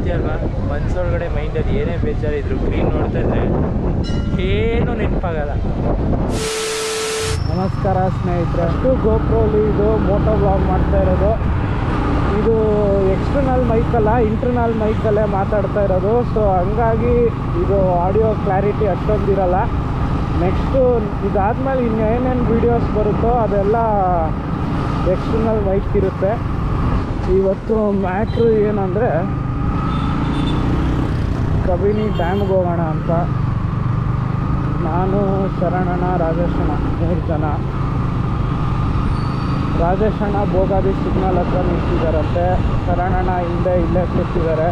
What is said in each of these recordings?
ಅಲ್ವಾ ಮನ್ಸೊಳಗಡೆ ಮೈಂಡಲ್ಲಿ ಏನೇ ಬೇಜಾರಿದ್ರು ಗ್ರೀನ್ ನೋಡ್ತಾ ಇದ್ರೆ ಏನೂ ನೆನಪಾಗಲ್ಲ ನಮಸ್ಕಾರ ಸ್ನೇಹಿತರೆ ಅಷ್ಟು ಗೋಪ್ರೋಲಿ ಇದು ಮೋಟೋ ಬ್ಲಾಗ್ ಮಾಡ್ತಾ ಇರೋದು ಇದು ಎಕ್ಸ್ಟರ್ನಲ್ ಮೈಕಲ್ಲ ಇಂಟರ್ನಲ್ ಮೈಕಲ್ಲೇ ಮಾತಾಡ್ತಾ ಇರೋದು ಸೊ ಹಂಗಾಗಿ ಇದು ಆಡಿಯೋ ಕ್ಲಾರಿಟಿ ಅಷ್ಟೊಂದಿರಲ್ಲ ನೆಕ್ಸ್ಟು ಇದಾದ್ಮೇಲೆ ಇನ್ನೇನೇನು ವೀಡಿಯೋಸ್ ಬರುತ್ತೋ ಅದೆಲ್ಲ ಎಕ್ಸ್ಟರ್ನಲ್ ಮೈಕ್ ಇರುತ್ತೆ ಇವತ್ತು ಮ್ಯಾಟ್ರು ಏನಂದರೆ ಕಬಿನಿ ಡ್ಯಾಮ್ಗೆ ಹೋಗೋಣ ಅಂತ ನಾನು ಶರಣಣ್ಣ ರಾಜೇಶಣ್ಣ ಮೂರು ಜನ ರಾಜೇಶಣ್ಣ ಭೋಗಾದಿ ಸಿಗ್ನಲ್ ಹತ್ರ ನಿಂತಿದ್ದಾರಂತೆ ಶರಣಣ್ಣ ಹಿಂದೆ ಇಲ್ಲೇ ಕೂತಿದ್ದಾರೆ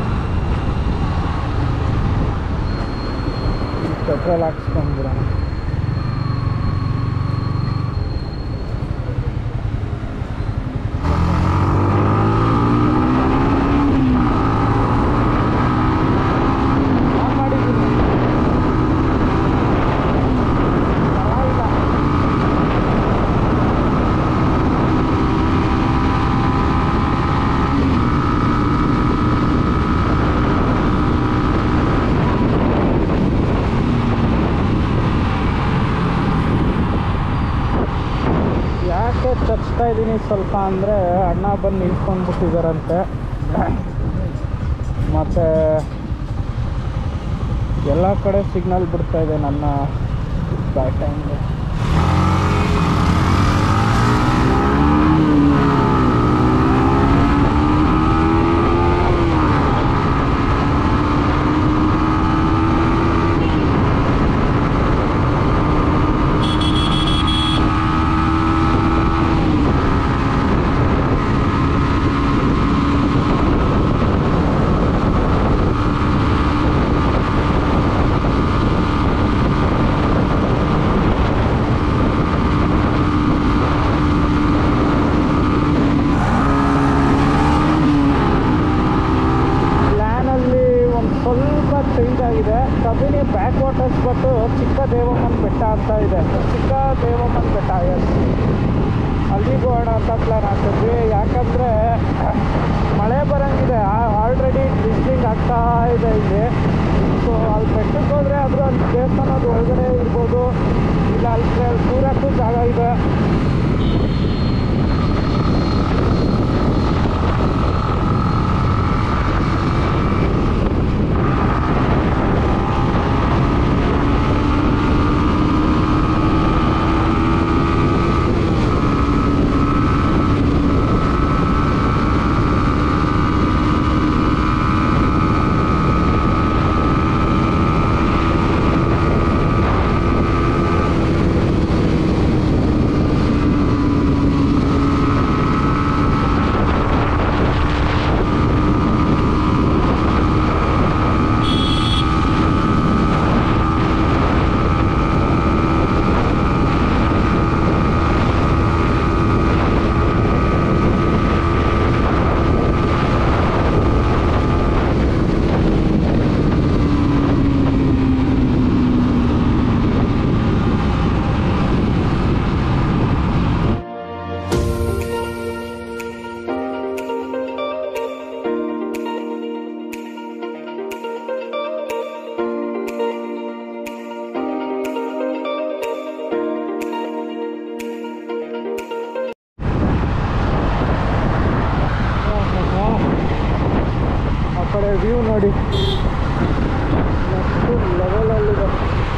ಪೆಟ್ರೋಲ್ ಹಾಕ್ಸ್ಕೊಂಡ್ಬಿಡೋಣ ಆನ್ ಮಾಡಿದ್ದೀನಿ ಪರವಾಗಿಲ್ಲ ಯಾಕೆ ಚಚ್ತಾ ಇದ್ದೀನಿ ಸ್ವಲ್ಪ ಅಂದರೆ ಅಣ್ಣ ಬಂದು ನಿಂತ್ಕೊಂಡ್ಬಿಟ್ಟಿದ್ದಾರಂತೆ ಮತ್ತು ಎಲ್ಲ ಕಡೆ ಸಿಗ್ನಲ್ ಬಿಡ್ತಾ ಇದೆ ನನ್ನ ಬ್ಯಾಕ್ ಟೈಮ್ಗೆ ಪ್ಲ್ಯಾನಲ್ಲಿ ಒಂದು ಸ್ವಲ್ಪ ಚೇಂಜ್ ಆಗಿದೆ ಕಬಿನಿ ಬ್ಯಾಕ್ ವಾಟರ್ಸ್ ಬಟ್ಟು ಚಿಕ್ಕ ದೇವಮ್ಮನ ಬೆಟ್ಟ ಅಂತ ಇದೆ ಚಿಕ್ಕ ದೇವಮ್ಮನ ಬೆಟ್ಟ ಎಸ್ ಅಲ್ಲಿಗೆ ಹೋಗೋಣ ಅಂತ ಪ್ಲ್ಯಾನ್ ಹಾಕಿದ್ವಿ ಯಾಕಂದರೆ ಮಳೆ ಬರೋಂಗಿದೆ ಆಲ್ರೆಡಿ ಡ್ರಿಸ್ಲಿಂಗ್ ಆಗ್ತಾ ಇದೆ ಇಲ್ಲಿ ಸೊ ಅಲ್ಲಿ ಬೆಟ್ಟಕ್ಕೆ ಹೋದರೆ ಆದರೂ ಅಲ್ಲಿ ದೇವಸ್ಥಾನದ ಒಳಗಡೆ ಇರ್ಬೋದು ಇಲ್ಲ ಅಲ್ಲಿ ಕೂರಕ್ಕೂ ಜಾಗ ಇದೆ ಆ ಕಡೆ ವ್ಯೂ ನೋಡಿ ನೆಕ್ಸ್ಟ್ ಲೆವೆಲಲ್ಲಿದೆ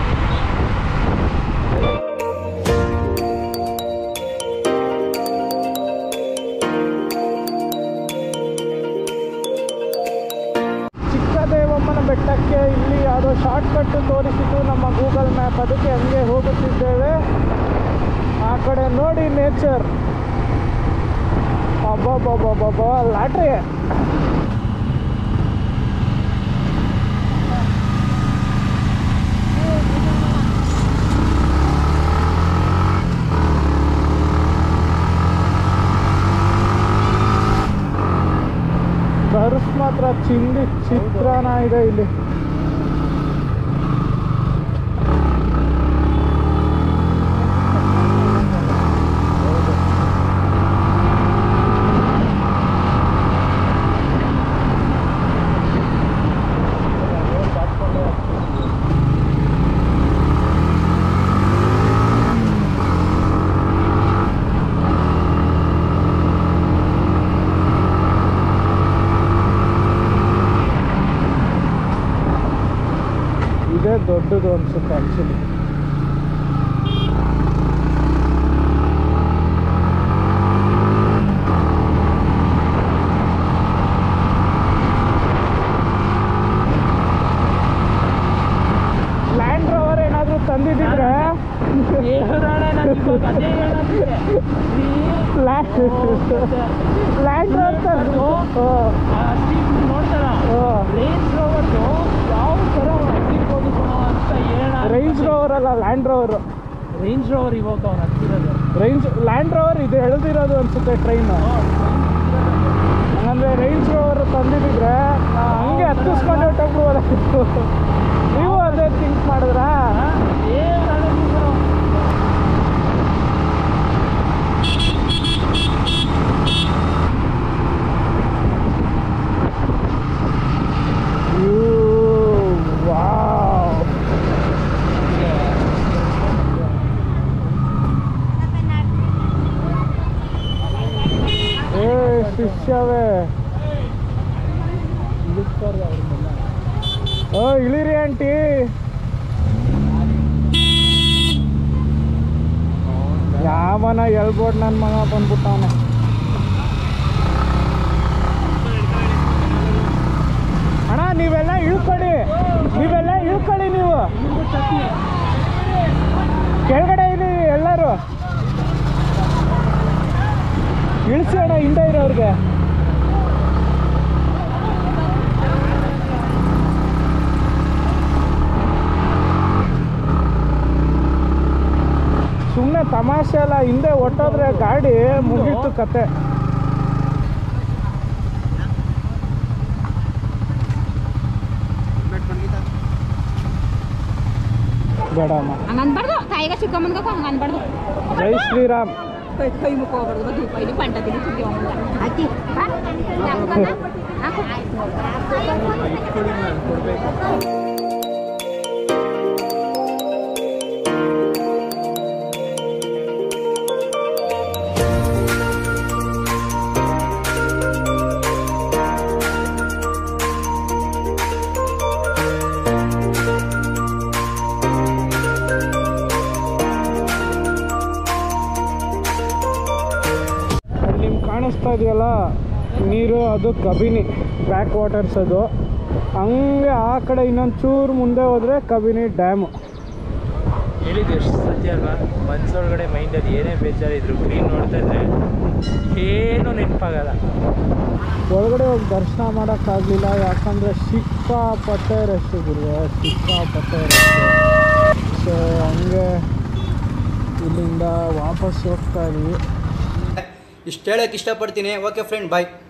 ಚಿಕ್ಕ ದೇವಮ್ಮನ ಬೆಟ್ಟಕ್ಕೆ ಇಲ್ಲಿ ಯಾವುದೋ ಶಾರ್ಟ್ ಕಟ್ ತೋರಿಸಿದ್ದು ನಮ್ಮ ಗೂಗಲ್ ಮ್ಯಾಪ್ ಅದಕ್ಕೆ ಹಂಗೆ ಹೋಗುತ್ತಿದ್ದೇವೆ ಆ ಕಡೆ ನೋಡಿ ನೇಚರ್ ಅಬ್ಬಬ್ಬಬ್ಬಬ್ಬ ಲಾಟ್ರಿ ಬರ್ಸ್ ಮಾತ್ರ ಚಿಂದಿ ಚಿತ್ರಾನ ಇದೆ ಇಲ್ಲಿ ದೊಡ್ಡದು ಅನಿಸುತ್ತೆ ಆ್ಯಕ್ಚುಲಿ ಲ್ಯಾಂಡ್ ರೋವರ್ ಏನಾದರೂ ತಂದಿದ್ದಿದ್ರೆ ಲ್ಯಾಂಡ್ ಲ್ಯಾಂಡ್ ರೋವರ್ ತಂದು ರೇಂಜ್ ರೋವರ್ ಅಲ್ಲ ಲ್ಯಾಂಡ್ ರೋವರ್ ರೇಂಜ್ ರೋವರ್ ಇವಾಗ ಅವ್ನು ಹತ್ತಿರೋದು ರೇಂಜ್ ಲ್ಯಾಂಡ್ ರೋವರ್ ಇದು ಎಳೆದಿರೋದು ಅನ್ಸುತ್ತೆ ಟ್ರೈನ್ ಹಂಗಂದ್ರೆ ರೇಂಜ್ ರೋವರ್ ತಂದಿದ್ದಿದ್ರೆ ನಾ ಹಂಗೆ ಹತ್ತಿಸ್ಕೊಂಡು ಹೊಟ್ಟೋಗ್ಬಿಡ್ಬೋದಾಗಿತ್ತು ನೀವು ಅದೇ ಥಿಂಕ್ ಮಾಡಿದ್ರಾ ವಾವ್ ಏ ಶಿಷ್ಯವೇ ಓ ಇಳಿರಿ ಆಂಟಿ ಯಾವನ ಎಳ್ಬೋಡ್ ನನ್ನ ಮಗ ಬಂದ್ಬಿಟ್ಟವನೆ ಅಣ್ಣ ನೀವೆಲ್ಲ ಇಳ್ಕೊಳ್ಳಿ ನೀವೆಲ್ಲ ಇಳ್ಕೊಳ್ಳಿ ನೀವು ಕೆಳಗಡೆ ಇರಿ ಎಲ್ಲರೂ ಇಳಿಸಿ ಅಣ್ಣ ಹಿಂದೆ ಇರೋರ್ಗೆ ಸುಮ್ಮನೆ ತಮಾಷೆ ಅಲ್ಲ ಹಿಂದೆ ಒಟ್ಟೋದ್ರೆ ಗಾಡಿ ಮುಗೀತು ಕತೆ ಬೇಡಮ್ಮ ಹಂಗೆ ಅನ್ಬಾರ್ದು ತಾಯಿಗ ಚಿಕ್ಕ ಮನ್ಗಕ್ಕೂ ಹಂಗೆ ಅನ್ಬಾರ್ದು ಜೈ ಶ್ರೀರಾಮ್ ಕೈ ಕೈ ಮುಕ್ಕೋಗ್ಬಾರ್ದು ಬದು ಪೈಲಿ ಪಂಟ ತಿಳಿ ಸುದ್ದಿ ಅವಂಗ ಅಕ್ಕಿ ಬಾ ಹಾಕು ಹಾಕು ಅಲ್ಲಿ ನಿಮ್ಗೆ ಕಾಣಿಸ್ತಾ ಇದೆಯಲ್ಲ ನೀರು ಅದು ಕಬಿನಿ ಬ್ಯಾಕ್ ವಾಟರ್ಸ್ ಅದು ಹಂಗೆ ಆ ಕಡೆ ಇನ್ನೊಂದು ಚೂರು ಮುಂದೆ ಹೋದರೆ ಕಬಿನಿ ಡ್ಯಾಮು ಹೇಳಿದ್ದು ಎಷ್ಟು ಸತ್ಯ ಅಲ್ವಾ ಮನ್ಸೊಳಗಡೆ ಮೈಂಡಲ್ಲಿ ಏನೇ ಬೇಜಾರಿದ್ರು ಗ್ರೀನ್ ನೋಡ್ತಾ ಇದ್ರೆ ಏನೂ ನೆನಪಾಗಲ್ಲ ಒಳಗಡೆ ಹೋಗಿ ದರ್ಶನ ಮಾಡೋಕ್ಕಾಗಲಿಲ್ಲ ಯಾಕಂದರೆ ಸಿಕ್ಕಾಪಟ್ಟೆ ರಶ್ ಗುರುವೆ ಸಿಕ್ಕಾಪಟ್ಟೆ ರಶ್ ಸೊ ಹಂಗೆ ಇಲ್ಲಿಂದ ವಾಪಸ್ ಹೋಗ್ತಾ ಇದೀವಿ ಇಷ್ಟು ಹೇಳಕ್ಕೆ ಇಷ್ಟಪಡ್ತೀನಿ ಓಕೆ ಫ್ರೆಂಡ್ ಬಾಯ್